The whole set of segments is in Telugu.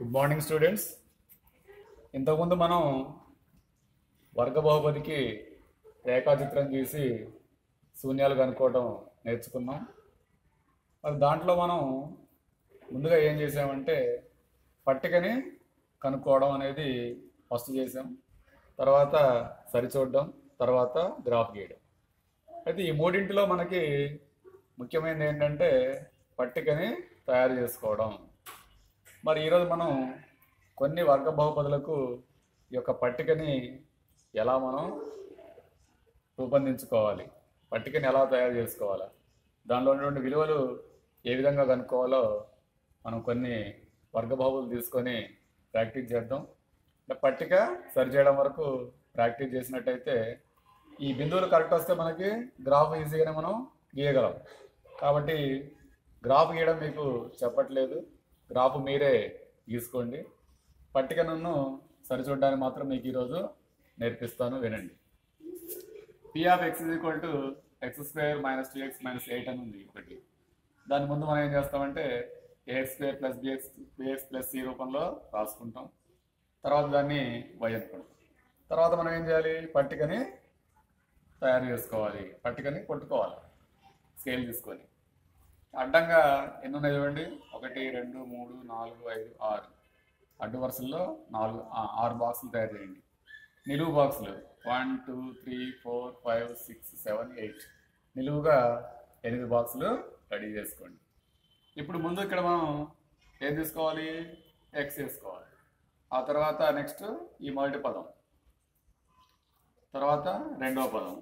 గుడ్ మార్నింగ్ స్టూడెంట్స్ ఇంతకుముందు మనం వర్గ బహుపదికి రేఖాచిత్రం గీసి శూన్యాలు కనుక్కోవడం నేర్చుకున్నాం మరి దాంట్లో మనం ముందుగా ఏం చేసామంటే పట్టికని కనుక్కోవడం అనేది ఫస్ట్ చేసాం తర్వాత సరిచూడడం తర్వాత గ్రాఫ్ గీయడం అయితే ఈ మూడింటిలో మనకి ముఖ్యమైనది ఏంటంటే పట్టికని తయారు చేసుకోవడం మరి ఈరోజు మనం కొన్ని వర్గ బహుపదులకు ఈ యొక్క పట్టికని ఎలా మనం రూపొందించుకోవాలి పట్టికని ఎలా తయారు చేసుకోవాలా దానిలో ఉన్నటువంటి విలువలు ఏ విధంగా కనుక్కోవాలో మనం కొన్ని వర్గ బహుపదులు తీసుకొని ప్రాక్టీస్ చేద్దాం అంటే పట్టిక సరి చేయడం వరకు ప్రాక్టీస్ చేసినట్టయితే ఈ బిందువులు కరెక్ట్ వస్తే మనకి గ్రాఫ్ ఈజీగానే మనం గీయగలం కాబట్టి గ్రాఫ్ గీయడం మీకు చెప్పట్లేదు గ్రాఫ్ మీరే గీసుకోండి పట్టిక నన్ను సరిచూడడానికి మాత్రం మీకు ఈరోజు నేర్పిస్తాను వినండి P of x is equal to x square minus two x minus eight అని ఉంది ఒకటి దాని ముందు మనం ఏం చేస్తామంటే a x square plus b x b x plus c రూపంలో రాసుకుంటాం తర్వాత దాన్ని వై అనుకుంటాం తర్వాత మనం ఏం చేయాలి పట్టికని తయారు చేసుకోవాలి పట్టికని కొట్టుకోవాలి స్కేల్ తీసుకొని అడ్డంగా ఎన్ని ఉన్నాయి చూడండి ఒకటి రెండు మూడు నాలుగు ఐదు ఆరు అడ్డు వరుసల్లో నాలుగు ఆ, ఆరు బాక్సులు తయారు చేయండి నిలువు బాక్సులు one two three four five six seven eight నిలువుగా ఎనిమిది బాక్సులు రెడీ చేసుకోండి ఇప్పుడు ముందు ఇక్కడ మనం ఏం తీసుకోవాలి ఎక్స్ తీసుకోవాలి ఆ తర్వాత నెక్స్ట్ ఈ మొదటి పదం తర్వాత రెండవ పదం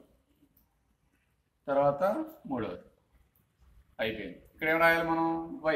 తర్వాత మూడవది అయిపోయింది ఇక్కడ ఏం రాయాలి మనం వై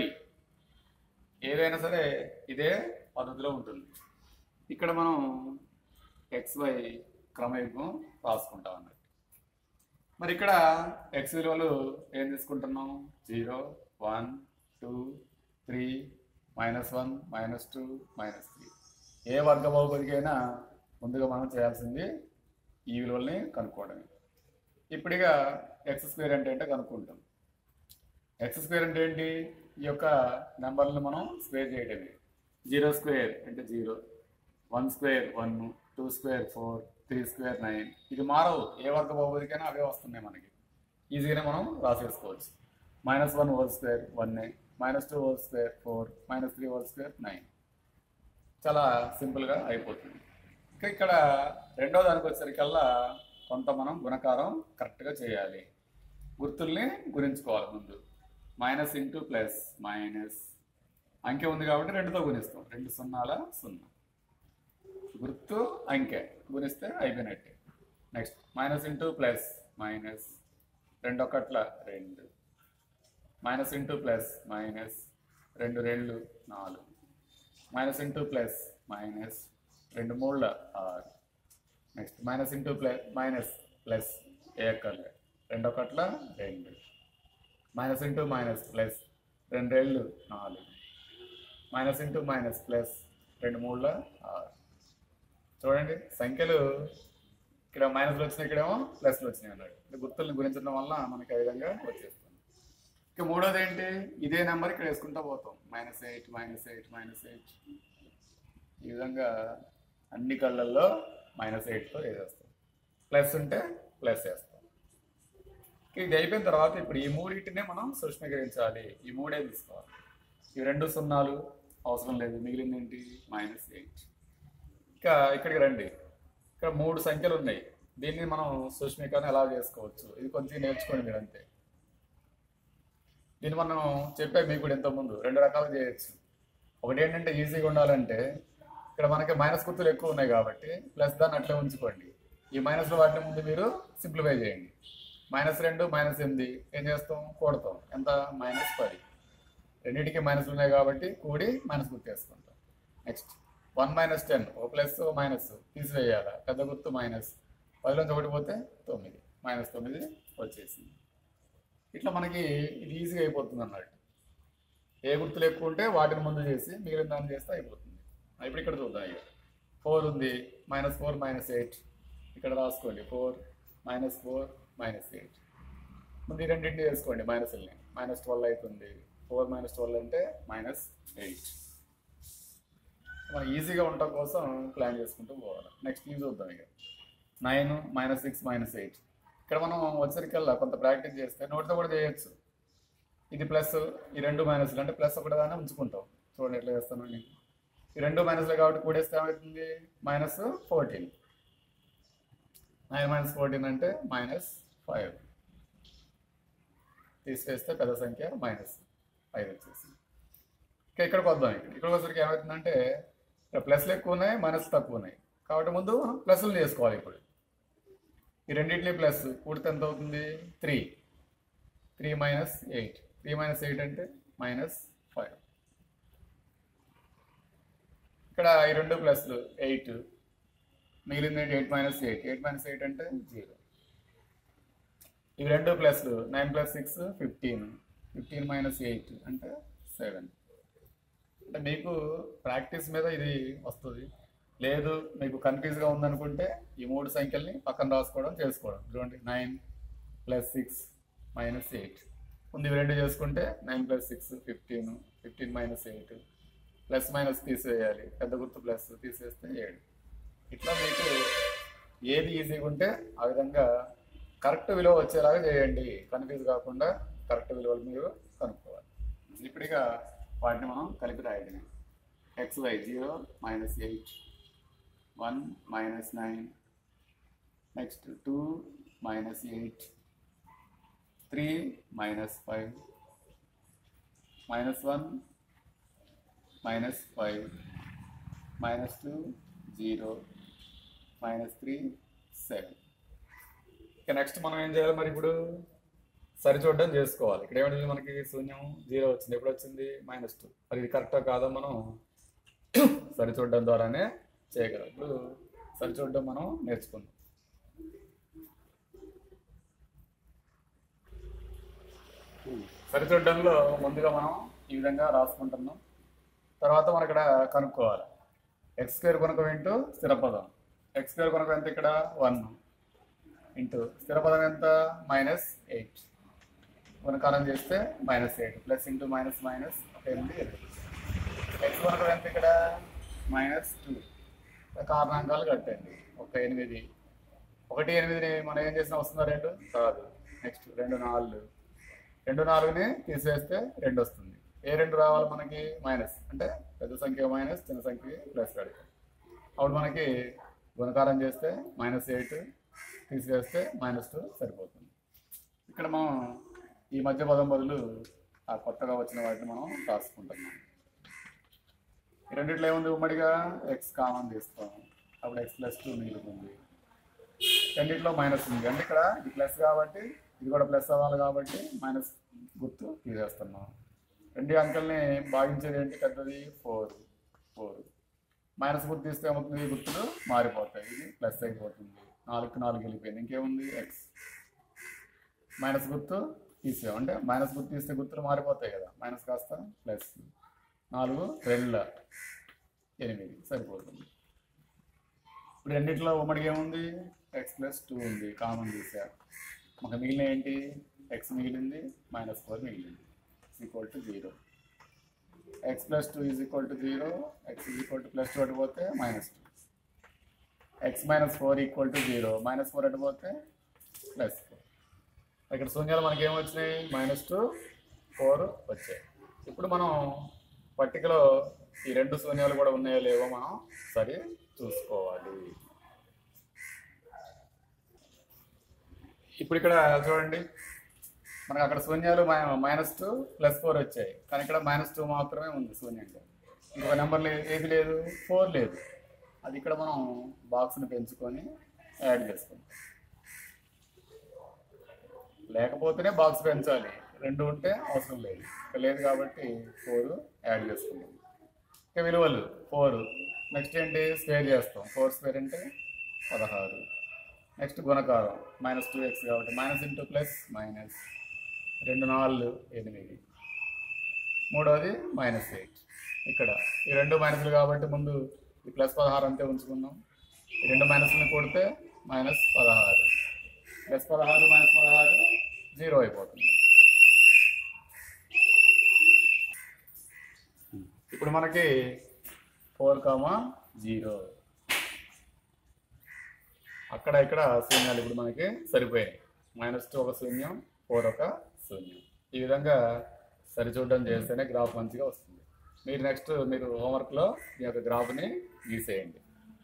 ఏదైనా సరే ఇదే పద్ధతిలో ఉంటుంది ఇక్కడ మనం ఎక్స్ వై క్రమయుగ్మం రాసుకుంటాం అన్నట్టు మరి ఇక్కడ ఎక్స్ విలువలు ఏం తీసుకుంటున్నాం zero one two three minus one minus two minus three ఏ వర్గ బహుపదికైనా ముందుగా మనం చేయాల్సింది ఈ విలువల్ని కనుక్కోవడమే ఇప్పుడు ఇక ఎక్స్ స్క్వేర్ అంటే ఏంటో కనుక్కుంటాం ఎక్స్ స్క్వేర్ అంటే ఏంటి ఈ యొక్క నెంబర్ని మనం స్క్వేర్ చేయడమే జీరో స్క్వేర్ అంటే zero one square one two square four three square nine ఇది మారవు ఏ వర్గ బహుపదికైనా అవే వస్తున్నాయి మనకి ఈజీగానే మనం రాసేసుకోవచ్చు minus one whole square one minus two whole square four minus three whole square nine చాలా సింపుల్గా అయిపోతుంది ఇంకా ఇక్కడ రెండో దానికి వచ్చేసరికల్లా కొంత మనం గుణకారం కరెక్ట్గా చేయాలి గుర్తుల్ని గురించుకోవాలి ముందు మైనస్ ఇంటూ ప్లస్ మైనస్ అంకె ఉంది కాబట్టి రెండుతో గుణిస్తాం రెండు సున్నాల సున్నా గుర్తు అంకె గుణిస్తే అయిపోయినట్టే next minus into plus minus రెండు ఒకట్ల రెండు మైనస్ ఇంటూ ప్లస్ మైనస్ రెండు రెండు నాలుగు మైనస్ ఇంటూ ప్లస్ మైనస్ రెండు మూడుల ఆరు next minus into plus minus plus ఏ అక్కర్ల రెండు ఒకట్ల రెండు మైనస్ ఇంటూ మైనస్ ప్లస్ రెండు రెండు నాలుగు మైనస్ ఇంటూ మైనస్ ప్లస్ రెండు మూడుల ఆరు చూడండి సంఖ్యలు ఇక్కడ మైనస్లు వచ్చినాయి ఇక్కడేమో ప్లస్లు వచ్చినాయి అన్నాడు అంటే గుర్తుల్ని గురించడం వల్ల మనకి ఆ విధంగా వచ్చేస్తుంది ఇక మూడోది ఏంటి ఇదే నెంబర్ ఇక్కడ వేసుకుంటా పోతాం minus eight minus eight minus eight ఈ విధంగా అన్ని కళ్ళల్లో మైనస్ ఎయిట్తో వేసేస్తాం ప్లస్ ఉంటే ప్లస్ వేస్తాం ఇది అయిపోయిన తర్వాత ఇప్పుడు ఈ మూడింటినే మనం సూక్ష్మీకరించాలి ఈ మూడే తీసుకోవాలి ఈ రెండు సున్నాలు అవసరం లేదు మిగిలింది ఏంటి మైనస్ ఎయిట్ ఇంకా ఇక్కడికి రండి ఇక్కడ మూడు సంఖ్యలు ఉన్నాయి దీన్ని మనం సూక్ష్మీకరణ ఎలా చేసుకోవచ్చు ఇది కొంచెం నేర్చుకోండి మీరు అంతే దీన్ని మనం చెప్పే మీకు కూడా ఇంతకుముందు రెండు రకాలు చేయొచ్చు ఒకటి ఏంటంటే ఈజీగా ఉండాలంటే ఇక్కడ మనకి మైనస్ గుర్తులు ఎక్కువ ఉన్నాయి కాబట్టి ప్లస్ దాన్ని అట్లే ఉంచుకోండి ఈ మైనస్ వాటిని ముందు మీరు సింప్లిఫై చేయండి మైనస్ రెండు మైనస్ ఎనిమిది ఏం చేస్తాం కూడతాం ఎంత మైనస్ పది రెండింటికి మైనస్లు ఉన్నాయి కాబట్టి కూడి మైనస్ గుర్తు వేసుకుంటాం నెక్స్ట్ వన్ మైనస్ టెన్ ఓ ప్లస్ ఓ మైనస్ తీసివేయాలి పెద్ద గుర్తు మైనస్ పదిలోంచి ఒకటి పోతే తొమ్మిది మైనస్ తొమ్మిది వచ్చేసింది ఇట్లా మనకి ఇది ఈజీగా అయిపోతుంది అన్నట్టు ఏ గుర్తులు ఎక్కువ ఉంటే వాటిని ముందు చేసి మిగిలిన దాన్ని చేస్తే అయిపోతుంది ఇప్పుడు ఇక్కడ చూద్దాం ఇక ఫోర్ ఉంది మైనస్ ఫోర్ మైనస్ ఎయిట్ ఇక్కడ రాసుకోండి four minus four minus eight ముందు ఈ రెండింటిని వేసుకోండి మైనస్ని మైనస్ ట్వెల్వ్ అవుతుంది ఫోర్ మైనస్ ట్వెల్వ్ అంటే మైనస్ ఎయిట్ మనం ఈజీగా ఉండటం కోసం ప్లాన్ చేసుకుంటూ పోవాలి నెక్స్ట్ ఇది చూద్దాం ఇక nine minus six minus eight ఇక్కడ మనం వచ్చరికల్లా కొంత ప్రాక్టీస్ చేస్తే నోటితో కూడా చేయొచ్చు ఇది ప్లస్ ఈ రెండు మైనస్లు అంటే ప్లస్ ఒకటి దాన్ని ఉంచుకుంటాం చూడండి ఎట్లా చేస్తాను నీకు ఈ రెండు మైనస్లు కాబట్టి కూడేస్తే ఏమవుతుంది minus fourteen nine minus fourteen అంటే మైనస్ ఫైవ్ తీసివేస్తే పెద్ద సంఖ్య మైనస్ ఐదు వచ్చేసి ఇంకా ఇక్కడికి వద్దాం ఇక్కడ ఇక్కడికి వచ్చరికి ఏమవుతుందంటే ఇక్కడ ప్లస్లు ఎక్కువ ఉన్నాయి మైనస్ తక్కువ ఉన్నాయి కాబట్టి ముందు ప్లస్లు చేసుకోవాలి ఇప్పుడు ఈ రెండింటిని ప్లస్ కూడితే ఎంత అవుతుంది three three minus eight three minus eight అంటే మైనస్ ఫైవ్ ఇక్కడ ఈ రెండు ప్లస్లు ఎయిట్ మిగిలింది eight minus eight eight minus eight అంటే జీరో ఇవి రెండు ప్లస్లు nine plus six fifteen fifteen minus eight అంటే సెవెన్ అంటే మీకు ప్రాక్టీస్ మీద ఇది వస్తుంది లేదు మీకు కన్ఫ్యూజ్గా ఉందనుకుంటే ఈ మూడు సంఖ్యల్ని పక్కన రాసుకోవడం చేసుకోవడం చూడండి nine plus six minus eight ముందు ఇవి రెండు చేసుకుంటే nine plus six fifteen fifteen minus eight plus minus తీసేయాలి పెద్ద గుర్తు ప్లస్ తీసేస్తే ఏడు ఇట్లా మీకు ఏది ఈజీగా ఉంటే ఆ విధంగా కరెక్ట్ విలువ వచ్చేలాగా చేయండి కన్ఫ్యూజ్ కాకుండా కరెక్ట్ విలువలు మీరు కనుక్కోవాలి ఇప్పుడు ఇక వాటిని మనం కలిపి రాయడమే x y zero minus eight one minus nine next two minus eight three minus five minus one minus five minus two zero minus three seven ఇక నెక్స్ట్ మనం ఏం చేయాలి మరి ఇప్పుడు సరిచూడడం చేసుకోవాలి ఇక్కడ ఏమిటి మనకి శూన్యం జీరో వచ్చింది ఎప్పుడు వచ్చింది మైనస్ టూ మరి ఇది కరెక్టా కాదో మనం సరిచూడడం ద్వారానే చేయగలం ఇప్పుడు సరిచూడడం మనం నేర్చుకుందాం సరిచూడడంలో ముందుగా మనం ఈ విధంగా రాసుకుంటున్నాం తర్వాత మనం ఇక్కడ కనుక్కోవాలి ఎక్స్ స్క్వేర్ కొనకం ఇంటూ స్థిరపదం ఎక్స్ స్క్వేర్ కొనకం ఎంత ఇక్కడ వన్ ఇంటూ స్థిరపదం ఎంత మైనస్ ఎయిట్ గుణకారం చేస్తే minus eight plus into minus minus ఒక ఎనిమిది ఎనిమిది ఎక్స్ కొనకం ఎంత ఇక్కడ మైనస్ టూ కారణాంకాలు కట్టండి ఒక ఎనిమిది ఒకటి ఎనిమిదిని మనం ఏం చేసినా వస్తుందా రెండు కాదు నెక్స్ట్ రెండు నాలుగు రెండు నాలుగుని తీసేస్తే రెండు వస్తుంది ఏ రెండు రావాలి మనకి మైనస్ అంటే పెద్ద సంఖ్య మైనస్ చిన్న సంఖ్య ప్లస్ కడతాం అప్పుడు మనకి గుణకారం చేస్తే మైనస్ ఎయిట్ తీసివేస్తే మైనస్ టూ సరిపోతుంది ఇక్కడ మనం ఈ మధ్య పదం బదులు ఆ కొత్తగా వచ్చిన వాటిని మనం రాసుకుంటున్నాం ఈ రెండిట్లో ఏముంది ఉమ్మడిగా ఎక్స్ కామన్ తీస్తాం అప్పుడు ఎక్స్ ప్లస్ టూ మిగులుతుంది రెండిట్లో మైనస్ ఉంది అంటే ఇక్కడ ఇది ప్లస్ కాబట్టి ఇది కూడా ప్లస్ అవ్వాలి కాబట్టి మైనస్ గుర్తు తీసేస్తున్నాం రెండు అంకెల్ని భాగించేది ఏంటి పెద్దది ఫోర్ ఫోర్ మైనస్ గుర్తు తీస్తే ఏమవుతుంది ఈ గుర్తులు మారిపోతాయి ఇది ప్లస్ అయిపోతుంది నాలుగు నాలుగు వెళ్ళిపోయింది ఇంకేముంది ఎక్స్ మైనస్ గుర్తు తీసాం అంటే మైనస్ గుర్తు తీస్తే గుర్తులు మారిపోతాయి కదా మైనస్ కాస్త ప్లస్ నాలుగు రెండు ఎనిమిది సరిపోతుంది ఇప్పుడు రెండిట్లో ఉమ్మడికి ఏముంది ఎక్స్ ప్లస్ టూ ఉంది కామన్ తీసారు మాకు మిగిలిన ఏంటి ఎక్స్ మిగిలింది మైనస్ ఫోర్ మిగిలింది equal to zero x plus two is equal to zero x is equal to plus two అడిపోతే minus two x minus four equal to zero minus four అడిపోతే ప్లస్ ఫోర్ ఇక్కడ శూన్యాలు మనకి ఏం వచ్చినాయి మైనస్ టూ ఫోర్ వచ్చాయి ఇప్పుడు మనం పట్టికలో ఈ రెండు శూన్యాలు కూడా ఉన్నాయో లేవో మనం సరి చూసుకోవాలి ఇప్పుడు ఇక్కడ చూడండి మనకు అక్కడ శూన్యాలు మైనస్ టూ ప్లస్ ఫోర్ వచ్చాయి కానీ ఇక్కడ మైనస్ టూ మాత్రమే ఉంది శూన్యంగా ఇంకొక నెంబర్ లేదు ఏది లేదు ఫోర్ లేదు అది ఇక్కడ మనం బాక్స్ని పెంచుకొని యాడ్ చేసుకుంటాం లేకపోతేనే బాక్స్ పెంచాలి రెండు ఉంటే అవసరం లేదు ఇక్కడ లేదు కాబట్టి ఫోర్ యాడ్ చేసుకుంటాం ఇక విలువలు ఫోర్ నెక్స్ట్ ఏంటి స్క్వేర్ చేస్తాం ఫోర్ స్క్వేర్ అంటే పదహారు నెక్స్ట్ గుణకారం మైనస్ టూ ఎక్స్ కాబట్టి మైనస్ ఇంటూ ప్లస్ మైనస్ రెండు నాలుగు ఎనిమిది మూడవది మైనస్ ఎయిట్ ఇక్కడ ఈ రెండు మైనస్లు కాబట్టి ముందు ఈ ప్లస్ పదహారు అంతే ఉంచుకుందాం ఈ రెండు మైనస్ని కొడితే మైనస్ పదహారు ప్లస్ పదహారు మైనస్ పదహారు జీరో అయిపోతుంది ఇప్పుడు మనకి ఫోర్ కామా జీరో అక్కడ ఇక్కడ శూన్యాలు ఇప్పుడు మనకి సరిపోయాయి మైనస్ టూ ఒక శూన్యం ఫోర్ ఒక శూన్యం ఈ విధంగా సరిచూడడం చేస్తేనే గ్రాఫ్ మంచిగా వస్తుంది మీరు నెక్స్ట్ మీరు హోంవర్క్లో మీ యొక్క గ్రాఫ్ని గీసేయండి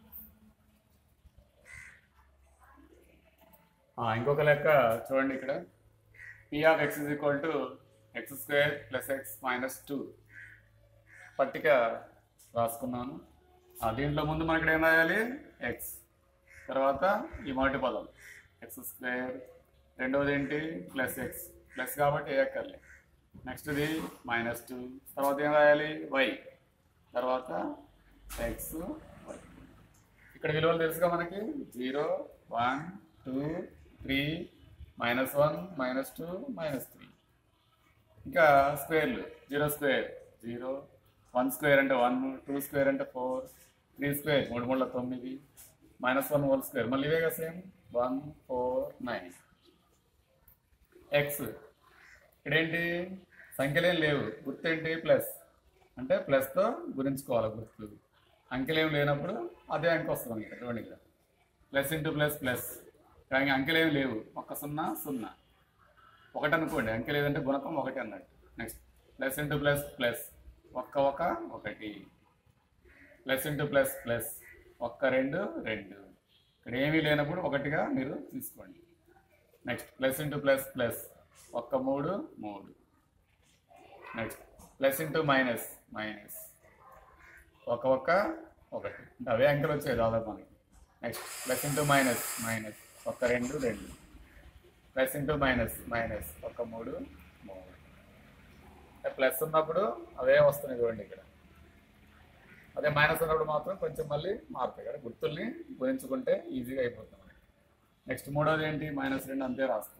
ఆ, ఇంకొక లెక్క చూడండి ఇక్కడ P of x is equal to x square plus x minus two పట్టిక రాసుకున్నాను ఆ, దీంట్లో ముందు మనకి ఏం రాయాలి ఎక్స్ తర్వాత ఈ మొదటి పదం ఎక్స్ స్క్వేర్ రెండవది ఏంటి ప్లస్ ఎక్స్ ప్లస్ కాబట్టి ఏ ఎక్కర్లే నెక్స్ట్ ఇది మైనస్ టూ తర్వాత ఏం రాయాలి వై తర్వాత ఎక్స్ వై ఇక్కడ విలువలు తెలుసుగా మనకి zero one two three minus one minus two minus three ఇంకా స్క్వేర్లు zero square zero one square అంటే వన్ టూ స్క్వేర్ అంటే ఫోర్ త్రీ స్క్వేర్ మూడు మూడు తొమ్మిది మైనస్ వన్ హోల్ స్క్వేర్ మళ్ళీ ఇవే కదా same one four nine x ఇక్కడేంటి సంఖ్యలేం లేవు గుర్తు ఏంటి ప్లస్ అంటే ప్లస్తో గురించుకోవాలి గుర్తు అంకెలేం లేనప్పుడు అదే అంకె వస్తుంది మనకి చూడండి ఇక్కడ ప్లస్ ఇంటూ ప్లస్ ప్లస్ కానీ అంకెలేం లేవు ఒక్క సున్నా సున్నా ఒకటి అనుకోండి అంకె లేదంటే గుణకం ఒకటి అన్నట్టు next plus into plus plus ఒక్క ఒక ఒకటి ప్లస్ ఇంటూ ప్లస్ ప్లస్ ఒక్క రెండు రెండు ఇక్కడ ఏమీ లేనప్పుడు ఒకటిగా మీరు తీసుకోండి next plus into plus plus ఒక్క మూడు మూడు next plus into minus minus ఒక ఒక్క ఒకటి అంటే అవే అంకెలు వచ్చాయి దాదాపు మనకి next plus into minus minus ఒక్క రెండు రెండు ప్లస్ ఇంటూ మైనస్ మైనస్ ఒక మూడు మూడు ప్లస్ ఉన్నప్పుడు అవే వస్తున్నాయి చూడండి ఇక్కడ అదే మైనస్ ఉన్నప్పుడు మాత్రం కొంచెం మళ్ళీ మారుతాయి కదా గుర్తుల్ని గురించుకుంటే ఈజీగా అయిపోతుంది మనకి నెక్స్ట్ మూడోది ఏంటి మైనస్ రెండు అంతే రాస్తాం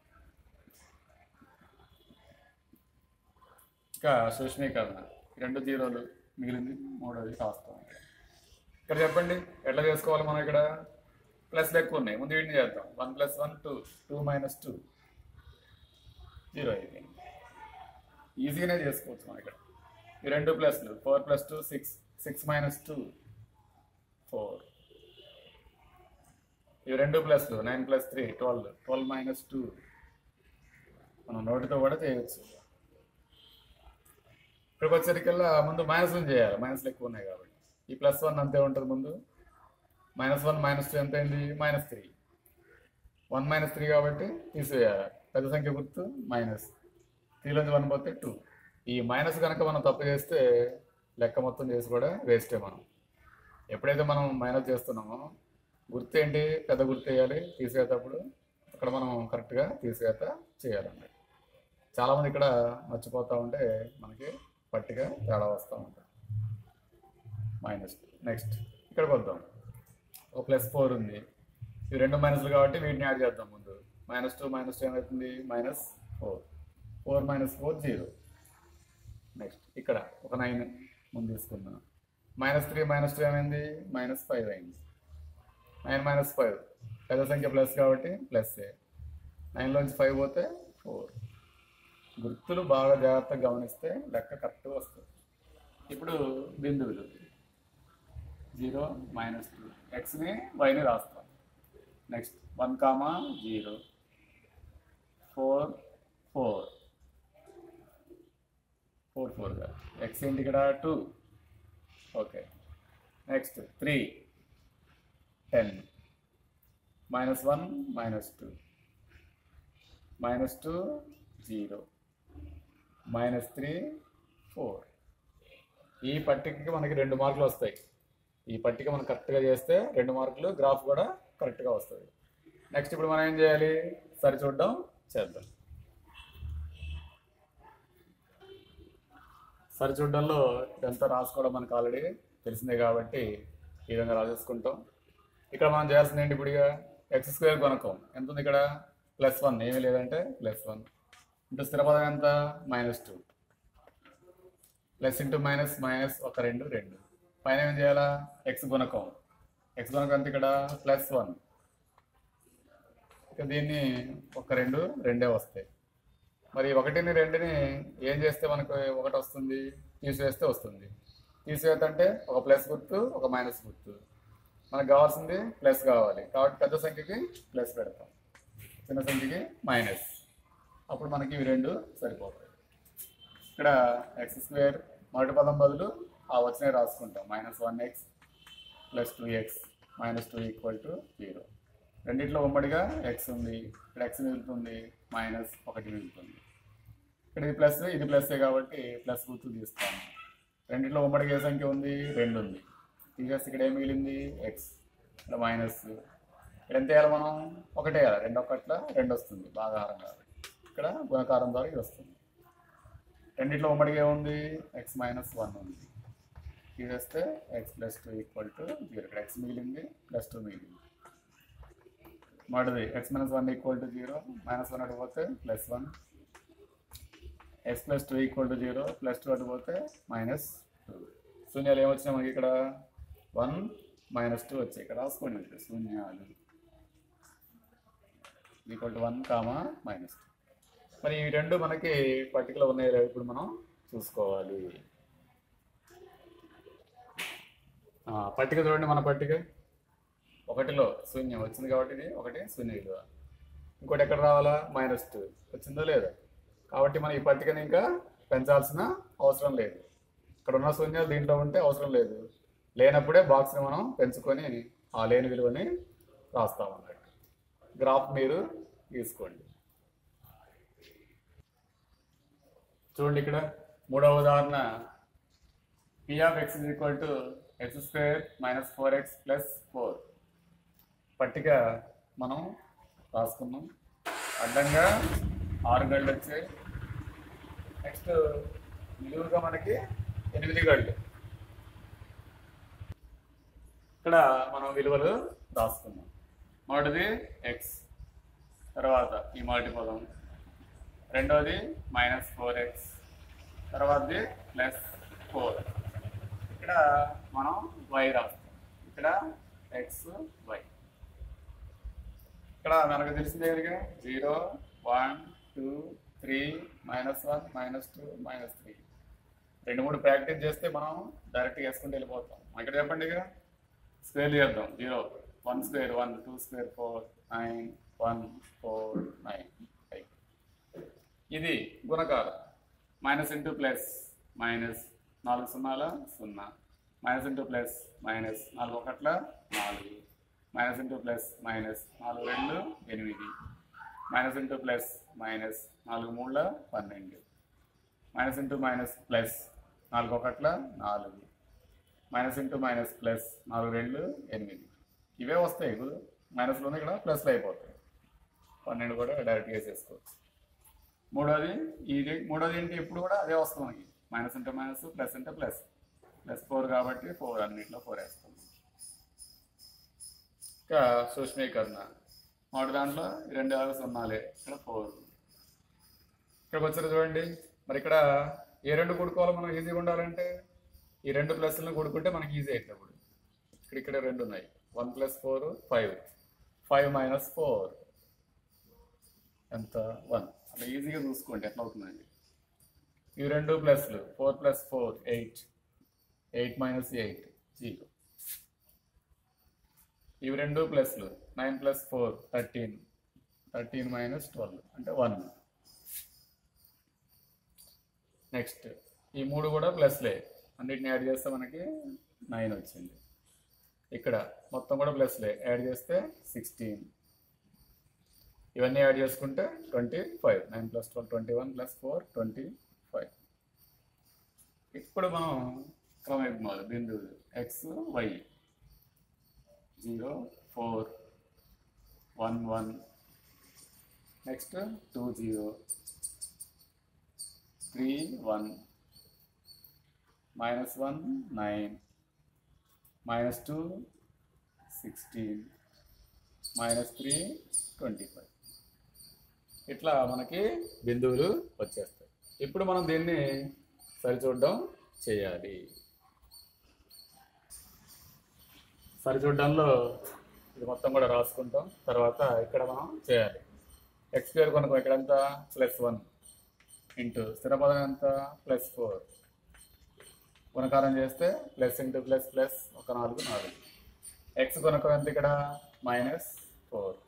ఇంకా సూక్ష్మీకరణ ఈ రెండు జీరోలు మిగిలింది మూడోది రాస్తాం ఇక్కడ చెప్పండి ఎట్లా చేసుకోవాలి మనం ఇక్కడ ప్లస్ ఎక్కువ ఉన్నాయి ముందు వీటిని చేద్దాం one plus one two two minus two zero అయిపోయింది ఈజీగానే చేసుకోవచ్చు మనం ఇక్కడ ఈ రెండు ప్లస్లు four plus two six six minus two four ఈ రెండు ప్లస్లు nine plus three twelve twelve minus two మనం నోటితో కూడా చేయొచ్చు ఇక్కడికి వచ్చేటికల్లా ముందు మైనస్లు చేయాలి మైనస్లు ఎక్కువ ఉన్నాయి కాబట్టి ఈ ప్లస్ వన్ అంతే ఉంటుంది ముందు మైనస్ వన్ మైనస్ టూ ఎంత అయింది minus three one minus three కాబట్టి తీసివేయాలి పెద్ద సంఖ్య గుర్తు మైనస్ త్రీలోంచి వన్ పోతే టూ ఈ మైనస్ కనుక మనం తప్పు చేస్తే లెక్క మొత్తం చేసి కూడా వేస్టే మనం ఎప్పుడైతే మనం మైనస్ చేస్తున్నామో గుర్తు ఏంటి పెద్ద గుర్తు వేయాలి తీసేటప్పుడు అక్కడ మనం కరెక్ట్గా తీసేత చేయాలన్నమాట చాలామంది ఇక్కడ మర్చిపోతూ ఉంటే మనకి పట్టిక తేడా వస్తూ ఉంటుంది మైనస్ నెక్స్ట్ ఇక్కడికి వద్దాం ఒక ప్లస్ ఫోర్ ఉంది ఇవి రెండు మైనస్లు కాబట్టి వీటిని యాడ్ చేద్దాం ముందు మైనస్ టూ మైనస్ టూ ఏమవుతుంది minus four four minus four zero next ఇక్కడ ఒక నైన్ ముందు తీసుకుందాం మైనస్ త్రీ మైనస్ టూ ఏమైంది మైనస్ ఫైవ్ అయింది నైన్ మైనస్ ఫైవ్ పెద్ద సంఖ్య ప్లస్ కాబట్టి ప్లస్ నైన్లోంచి ఫైవ్ పోతే ఫోర్ గుర్తులు బాగా జాగ్రత్తగా గమనిస్తే లెక్క కరెక్ట్గా వస్తుంది ఇప్పుడు బిందువులు జీరో మైనస్ టూ ఎక్స్ని వైని రాస్తాం next one comma zero four four four ఫోర్గా ఎక్స్ ఏంటి ఇక్కడ two okay next three ten minus one minus two minus two zero minus three four ఈ పట్టికకి మనకి రెండు మార్కులు వస్తాయి ఈ పట్టిక మనం కరెక్ట్గా చేస్తే రెండు మార్కులు గ్రాఫ్ కూడా కరెక్ట్గా వస్తుంది నెక్స్ట్ ఇప్పుడు మనం ఏం చేయాలి సరి చూడడం చేద్దాం సరి చూడడంలో ఇదంతా రాసుకోవడం మనకు ఆల్రెడీ తెలిసిందే కాబట్టి ఈ విధంగా రాసేసుకుంటాం ఇక్కడ మనం చేయాల్సింది ఏంటి ఇప్పుడు ఇక ఎక్స్ స్క్వేర్ కొనకం ఎంత ఉంది ఇక్కడ ప్లస్ వన్ ఏమీ లేదంటే ప్లస్ వన్ ఇంటూ స్థిరపదం ఎంత minus two plus into minus minus ఒక రెండు రెండు పైన ఏం చేయాలా ఎక్స్ గుణకం ఎక్స్ గుణకం ఎంత ఇక్కడ ప్లస్ వన్ ఇక దీన్ని ఒక రెండు రెండే వస్తాయి మరి ఒకటిని రెండుని ఏం చేస్తే మనకు ఒకటి వస్తుంది తీసివేస్తే వస్తుంది తీసివేతంటే ఒక ప్లస్ గుర్తు ఒక మైనస్ గుర్తు మనకు కావాల్సింది ప్లస్ కావాలి కాబట్టి పెద్ద సంఖ్యకి ప్లస్ పెడతాం చిన్న సంఖ్యకి మైనస్ అప్పుడు మనకి ఇవి రెండు సరిపోతాయి ఇక్కడ ఎక్స్ స్క్వేర్ మొదటి పదం బదులు ఆ వచ్చినవి రాసుకుంటాం minus one x plus two x minus two equal to zero రెండిట్లో ఉమ్మడిగా ఎక్స్ ఉంది ఇక్కడ ఎక్స్ మిగులుతుంది మైనస్ ఒకటి మిగులుతుంది ఇక్కడ ఇది ప్లస్ ఇది ప్లస్ కాబట్టి ప్లస్ గుర్తు తీస్తాము రెండిట్లో ఉమ్మడిగా ఏ సంఖ్య ఉంది రెండు ఉంది తీసేస్తే ఇక్కడ ఏం మిగిలింది ఎక్స్ ఇక్కడ మైనస్ ఇక్కడ ఎంత వేయాలి మనం ఒకటే వేయాలి రెండు ఒకట్ల రెండు వస్తుంది భాగాహారం కాబట్టి ఇక్కడ గుణకారం ద్వారా ఇది వస్తుంది రెండిట్లో ఉమ్మడిగా ఏముంది ఎక్స్ మైనస్ వన్ ఉంది తీసేస్తే x plus two equal to zero ఇక్కడ ఎక్స్ మిగిలింది ప్లస్ టూ మిగిలింది మొదటిది x minus one equal to zero minus one అటు పోతే plus one x plus two equal to zero plus two అటు పోతే మైనస్ టూ శూన్యాలు ఏమొచ్చినాయి మనకి ఇక్కడ వన్ మైనస్ టూ వచ్చాయి ఇక్కడ రాసుకోండి ఇక్కడ శూన్యాలు equal to one comma minus two మరి ఈ రెండు మనకి పట్టికలో ఉన్నాయి లేవో ఇప్పుడు మనం చూసుకోవాలి ఆ, పట్టిక చూడండి మన పట్టిక ఒకటిలో శూన్యం వచ్చింది కాబట్టి ఇది ఒకటి శూన్య విలువ ఇంకోటి ఎక్కడ రావాలా మైనస్ టూ వచ్చిందో లేదా కాబట్టి మనం ఈ పట్టికని ఇంకా పెంచాల్సిన అవసరం లేదు ఇక్కడ ఉన్న శూన్యాలు దీంట్లో ఉంటే అవసరం లేదు లేనప్పుడే బాక్స్ని మనం పెంచుకొని ఆ లేని విలువని రాస్తాం అన్నట్టు గ్రాఫ్ మీరు తీసుకోండి చూడండి ఇక్కడ మూడవ ఉదాహరణ P of x is equal to x square minus four x plus four పట్టిక మనం రాసుకున్నాం అడ్డంగా ఆరు గళ్ళు వచ్చాయి నెక్స్ట్ నిలువుగా మనకి ఎనిమిది గళ్ళు ఇక్కడ మనం విలువలు రాసుకున్నాం మొదటిది ఎక్స్ తర్వాత ఈ మొదటి పదం రెండోది మైనస్ ఫోర్ ఎక్స్ తర్వాతది ప్లస్ ఫోర్ ఇక్కడ మనం వై రాస్తాం ఇక్కడ ఎక్స్ వై ఇక్కడ మనకు తెలిసిందే కదా zero one two three minus one minus two minus three రెండు మూడు ప్రాక్టీస్ చేస్తే మనం డైరెక్ట్గా వేసుకుంటూ వెళ్ళిపోతాం ఇక్కడ చెప్పండి ఇక స్క్వేర్ చేద్దాం zero one square one two square four nine one four nine five ఇది గుణకారం మైనస్ ఇంటూ ప్లస్ మైనస్ నాలుగు సున్నాల సున్నా మైనస్ ఇంటూ ప్లస్ మైనస్ నాలుగు ఒకట్ల నాలుగు మైనస్ ఇంటూ ప్లస్ మైనస్ నాలుగు రెండు ఎనిమిది మైనస్ ఇంటూ ప్లస్ మైనస్ నాలుగు మూడుల పన్నెండు మైనస్ ఇంటూ మైనస్ ప్లస్ నాలుగు ఒకట్ల నాలుగు మైనస్ ఇంటూ మైనస్ ప్లస్ నాలుగు రెండు ఎనిమిది ఇవే వస్తాయి ఇప్పుడు మైనస్లోనే ఇక్కడ ప్లస్లు అయిపోతాయి పన్నెండు కూడా డైరెక్ట్గా వేసేసుకోవచ్చు మూడోది ఇది మూడోది ఏంటి ఇప్పుడు కూడా అదే వస్తుంది మనకి మైనస్ అంటే మైనస్ ప్లస్ అంటే ప్లస్ ప్లస్ ఫోర్ కాబట్టి ఫోర్ అన్నింటిలో ఫోర్ వేస్తాం ఇంకా సూక్ష్మీకరణ మొదటి దాంట్లో ఈ రెండు వేల సున్నాలే ఇక్కడ ఫోర్ ఇక్కడికి వచ్చారు చూడండి మరి ఇక్కడ ఏ రెండు కూడుకోవాలి మనం ఈజీగా ఉండాలంటే ఈ రెండు ప్లస్లను కూడుకుంటే మనకి ఈజీ అవుతుంది అప్పుడు ఇక్కడ ఇక్కడ రెండు ఉన్నాయి one plus four five five minus four ఎంత వన్ అట్లా ఈజీగా చూసుకోండి ఎట్లా అవుతుందండి ఇవి రెండు ప్లస్లు four plus four eight eight minus eight zero ఇవి రెండు ప్లస్లు nine plus four thirteen thirteen minus twelve అంటే వన్ నెక్స్ట్ ఈ మూడు కూడా ప్లస్లే అన్నిటిని యాడ్ చేస్తే మనకి నైన్ వచ్చింది ఇక్కడ మొత్తం కూడా ప్లస్లే యాడ్ చేస్తే సిక్స్టీన్ ఇవన్నీ యాడ్ చేసుకుంటే twenty five nine plus twelve twenty one plus four twenty five ఇప్పుడు మనం క్రమయుగ్మాలు బిందువులు x y zero four one one next two zero three one minus one nine minus two sixteen minus three twenty five ఇట్లా మనకి బిందువులు వచ్చేస్తాయి ఇప్పుడు మనం దీన్ని సరిచూడడం చేయాలి సరిచూడడంలో ఇది మొత్తం కూడా రాసుకుంటాం తర్వాత ఇక్కడ మనం చేయాలి ఎక్స్ స్క్వేర్ కొనుక్కో ఇక్కడ ఎంత ప్లస్ వన్ ఇంటూ స్థిర పదం ఎంత ప్లస్ ఫోర్ గుణకారం చేస్తే ప్లస్ ఇంటూ ప్లస్ ప్లస్ ఒక నాలుగు నాలుగు ఎక్స్ గుణకం ఎంత ఇక్కడ మైనస్ ఫోర్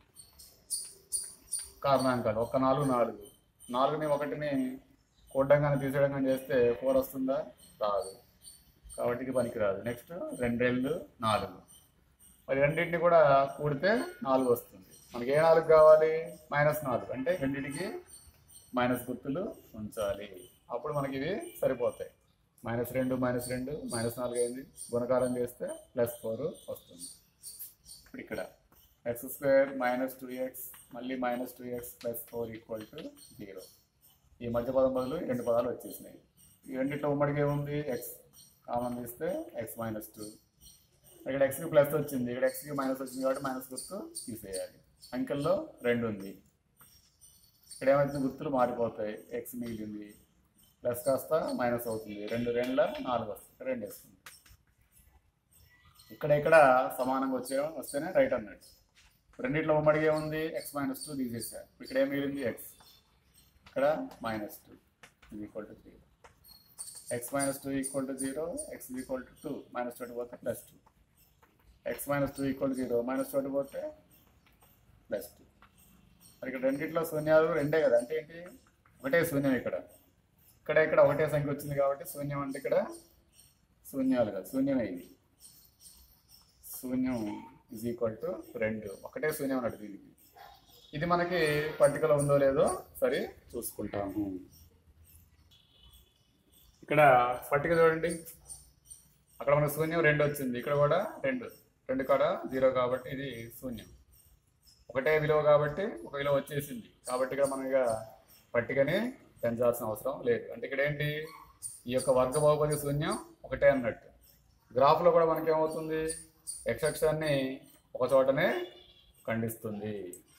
కారణాంకాలు ఒక నాలుగు నాలుగు నాలుగుని ఒకటిని కూడ్డంగానే తీసేయడం చేస్తే ఫోర్ వస్తుందా రాదు కాబట్టి ఇది పనికిరాదు నెక్స్ట్ రెండు రెండు నాలుగు మరి రెండింటిని కూడా కూడితే నాలుగు వస్తుంది మనకి ఏ నాలుగు కావాలి మైనస్ నాలుగు అంటే రెండింటికి మైనస్ గుర్తులు ఉంచాలి అప్పుడు మనకి ఇవి సరిపోతాయి మైనస్ రెండు మైనస్ రెండు మైనస్ నాలుగు అయింది గుణకారం చేస్తే ప్లస్ ఫోర్ వస్తుంది ఇప్పుడు ఇక్కడ x square minus two x మళ్ళీ minus two x plus four equal to zero ఈ మధ్య పదం బదులు ఈ రెండు పదాలు వచ్చేసినాయి ఈ రెండిట్లో ఉమ్మడికి ఏముంది ఎక్స్ కామన్ తీస్తే ఎక్స్ మైనస్ టూ ఇక్కడ ఎక్స్కి ప్లస్ వచ్చింది ఇక్కడ ఎక్స్కి మైనస్ వచ్చింది కాబట్టి మైనస్ గుర్తు తీసేయాలి అంకెల్లో రెండు ఉంది ఇక్కడ ఏమైతే గుర్తులు మారిపోతాయి ఎక్స్ మిగిలింది ప్లస్ కాస్త మైనస్ అవుతుంది రెండు రెండుల నాలుగు వస్తుంది ఇక్కడ రెండు వేస్తుంది ఇక్కడ ఇక్కడ సమానంగా వచ్చే వస్తేనే రైట్ అన్నట్టు రెండిట్లో ఉమ్మడిగా ఏముంది ఎక్స్ మైనస్ టూ తీసేసారు ఇక్కడ ఏం మిగిలింది ఎక్స్ ఇక్కడ మైనస్ టూ ఇది equal to three x minus two equal to zero x equal to two minus two పోతే plus two x minus two equal zero minus two పోతే ప్లస్ టూ మరి ఇక్కడ రెండిట్లో శూన్యాలు రెండే కదా అంటే ఏంటి ఒకటే శూన్యం ఇక్కడ ఇక్కడ ఇక్కడ ఒకటే సంఖ్య వచ్చింది కాబట్టి శూన్యం అంటే ఇక్కడ శూన్యాలు కదా శూన్యమే ఇది శూన్యం ఇజ్ ఈక్వల్ టు రెండు ఒకటే శూన్యం అన్నట్టు దీనికి ఇది మనకి పట్టికలో ఉందో లేదో సరే చూసుకుంటాము ఇక్కడ పట్టిక చూడండి అక్కడ మనకు శూన్యం రెండు వచ్చింది ఇక్కడ కూడా రెండు రెండు కాడ జీరో కాబట్టి ఇది శూన్యం ఒకటే విలువ కాబట్టి ఒక విలువ వచ్చేసింది కాబట్టి ఇక్కడ మనం ఇక పట్టికని పెంచాల్సిన అవసరం లేదు అంటే ఇక్కడ ఏంటి ఈ యొక్క వర్గ బహుపది శూన్యం ఒకటే అన్నట్టు గ్రాఫ్లో కూడా మనకి ఏమవుతుంది x అక్షాన్ని ఒక చోటనే ఖండిస్తుంది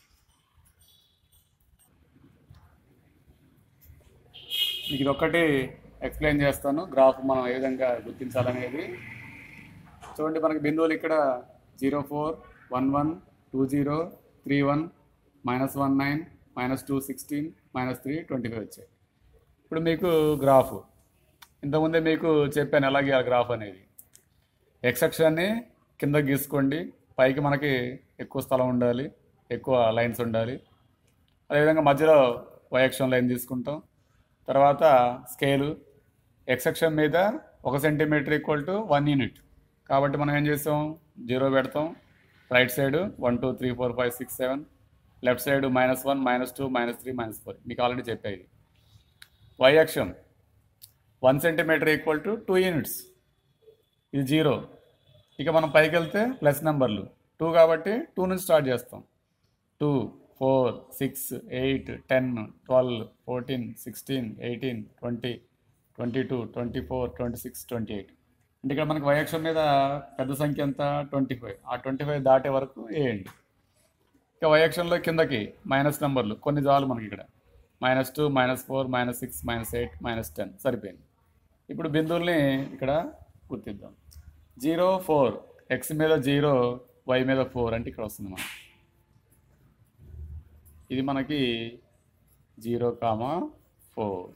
మీకు ఇది ఒక్కటి ఎక్స్ప్లెయిన్ చేస్తాను గ్రాఫ్ మనం ఏ విధంగా గుర్తించాలనేది చూడండి మనకి బిందువులు ఇక్కడ zero four one one two zero three one minus one nine minus two sixteen minus three twenty five వచ్చాయి ఇప్పుడు మీకు గ్రాఫ్ ఇంతకుముందే మీకు చెప్పాను ఎలా గీయాలి గ్రాఫ్ అనేది ఎక్స్ అక్షాన్ని కింద గీసుకోండి పైకి మనకి ఎక్కువ స్థలం ఉండాలి ఎక్కువ లైన్స్ ఉండాలి అదేవిధంగా మధ్యలో వై అక్షం లైన్ తీసుకుంటాం తర్వాత స్కేలు ఎక్స్ అక్షం మీద ఒక centimetre equal to one unit కాబట్టి మనం ఏం చేస్తాం జీరో పెడతాం right side one two three four five six seven left side minus one minus two minus three minus four మీకు ఆల్రెడీ చెప్పేది వై అక్షం one centimetre equal to two units ఇది జీరో ఇక మనం పైకి వెళ్తే ప్లస్ నెంబర్లు టూ కాబట్టి టూ నుంచి స్టార్ట్ చేస్తాం two four six eight ten twelve fourteen sixteen eighteen twenty twenty two twenty four twenty six twenty eight అంటే ఇక్కడ మనకి వైయక్షం మీద పెద్ద సంఖ్య ఎంత ట్వంటీ ఫైవ్ ఆ ట్వంటీ ఫైవ్ దాటే వరకు వేయండి ఇక వైయక్షంలో కిందకి మైనస్ నెంబర్లు కొన్ని చాలు మనకి ఇక్కడ minus two minus four minus six minus eight minus ten సరిపోయింది ఇప్పుడు బిందువుల్ని ఇక్కడ గుర్తిద్దాం జీరో ఫోర్ ఎక్స్ మీద జీరో వై మీద ఫోర్ అంటే ఇక్కడ వస్తుంది మనం ఇది మనకి జీరో కామా ఫోర్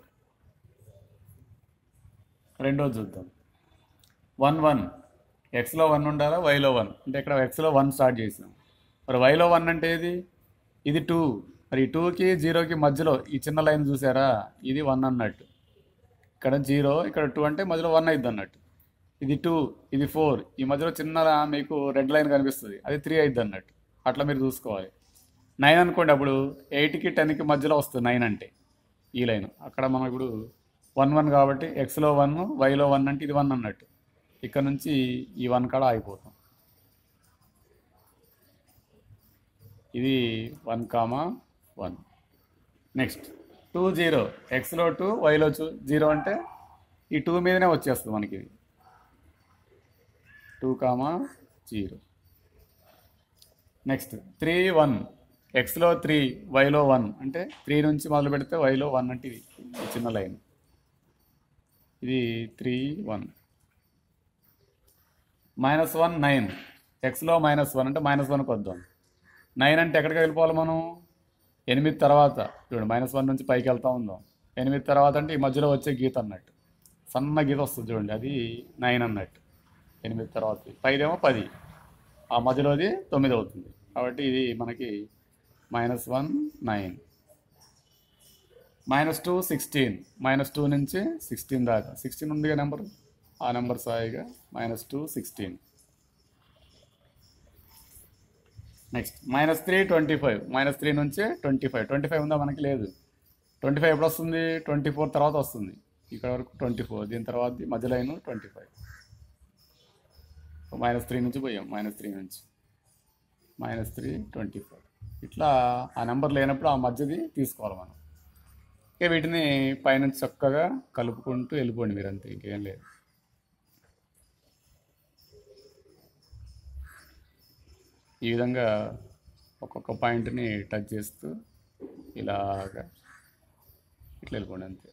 రెండోది చూద్దాం వన్ వన్ ఎక్స్లో వన్ ఉండాలా వైలో వన్ అంటే ఇక్కడ ఎక్స్లో వన్ స్టార్ట్ చేసినాం మరి వైలో వన్ అంటే ఏది ఇది టూ మరి ఈ టూకి జీరోకి మధ్యలో ఈ చిన్న లైన్ చూసారా ఇది వన్ అన్నట్టు ఇక్కడ జీరో ఇక్కడ టూ అంటే మధ్యలో వన్ అయిద్ది అన్నట్టు ఇది టూ ఇది ఫోర్ ఈ మధ్యలో చిన్న మీకు రెడ్ లైన్ కనిపిస్తుంది అది త్రీ అయిద్ది అన్నట్టు అట్లా మీరు చూసుకోవాలి నైన్ అనుకోండి అప్పుడు ఎయిట్కి టెన్కి మధ్యలో వస్తుంది నైన్ అంటే ఈ లైన్ అక్కడ మనం ఇప్పుడు వన్ వన్ కాబట్టి ఎక్స్లో వన్ వైలో వన్ అంటే ఇది వన్ అన్నట్టు ఇక్కడ నుంచి ఈ వన్ కాడ ఆగిపోతాం ఇది one comma one next two zero ఎక్స్లో టూ వైలో టూ జీరో అంటే ఈ టూ మీదనే వచ్చేస్తుంది మనకి ఇది two comma zero next three one ఎక్స్లో త్రీ వైలో వన్ అంటే త్రీ నుంచి మొదలు పెడితే వైలో వన్ అంటే ఇది ఈ చిన్న లైన్ ఇది three one minus one nine ఎక్స్లో మైనస్ వన్ అంటే మైనస్ వన్కి వద్దాం నైన్ అంటే ఎక్కడికి వెళ్ళిపోవాలి మనం ఎనిమిది తర్వాత చూడండి మైనస్ వన్ నుంచి పైకి వెళ్తా ఉందాం ఎనిమిది తర్వాత అంటే ఈ మధ్యలో వచ్చే గీత అన్నట్టు సన్న గీత వస్తుంది చూడండి అది నైన్ అన్నట్టు ఎనిమిది తర్వాత పైదేమో పది ఆ మధ్యలోది తొమ్మిది అవుతుంది కాబట్టి ఇది మనకి minus one nine minus two sixteen minus two నుంచి సిక్స్టీన్ దాకా సిక్స్టీన్ ఉందిగా నెంబర్ ఆ నెంబర్ సాయిగా minus two sixteen next minus three twenty five minus three నుంచి ట్వంటీ ఫైవ్ ట్వంటీ ఫైవ్ ఉందా మనకి లేదు ట్వంటీ ఫైవ్ ఎప్పుడు వస్తుంది ట్వంటీ ఫోర్ తర్వాత వస్తుంది ఇక్కడ వరకు ట్వంటీ ఫోర్ దీని తర్వాత మధ్య line twenty five minus three నుంచి పోయాం మైనస్ త్రీ నుంచి మైనస్ త్రీ ట్వంటీ ఫోర్ ఇట్లా ఆ నెంబర్ లేనప్పుడు ఆ మధ్యది తీసుకోవాలి మనం ఇక వీటిని పైనుంచి చక్కగా కలుపుకుంటూ వెళ్ళిపోండి మీరు అంతే ఇంకేం లేదు ఈ విధంగా ఒక్కొక్క పాయింట్ని టచ్ చేస్తూ ఇలాగా ఇట్లా వెళ్ళిపోండి అంతే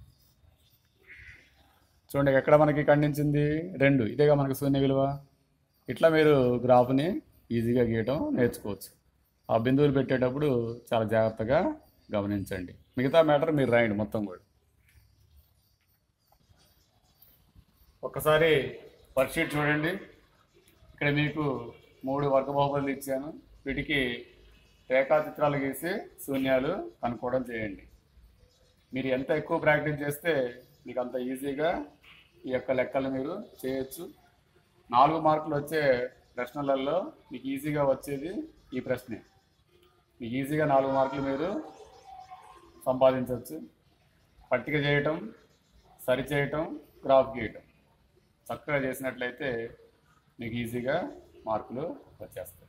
చూడండి ఎక్కడ మనకి ఖండించింది రెండు ఇదేగా మనకి శూన్య విలువ ఇట్లా మీరు గ్రాఫ్ని ఈజీగా గీయటం నేర్చుకోవచ్చు ఆ బిందువులు పెట్టేటప్పుడు చాలా జాగ్రత్తగా గమనించండి మిగతా మ్యాటర్ మీరు రాయండి మొత్తం కూడా ఒక్కసారి వర్క్షీట్ చూడండి ఇక్కడ మీకు మూడు వర్గ బహుపదులు ఇచ్చాను వీటికి రేఖాచిత్రాలు గీసి శూన్యాలు కనుక్కోవడం చేయండి మీరు ఎంత ఎక్కువ ప్రాక్టీస్ చేస్తే మీకు అంత ఈజీగా ఈ యొక్క లెక్కలు మీరు చేయొచ్చు నాలుగు మార్కులు వచ్చే ప్రశ్నలలో మీకు ఈజీగా వచ్చేది ఈ ప్రశ్నే మీకు ఈజీగా నాలుగు మార్కులు మీరు సంపాదించవచ్చు పట్టిక చేయటం సరి చేయటం గ్రాఫ్ గీయటం చక్కగా చేసినట్లయితే మీకు ఈజీగా మార్కులు వచ్చేస్తాయి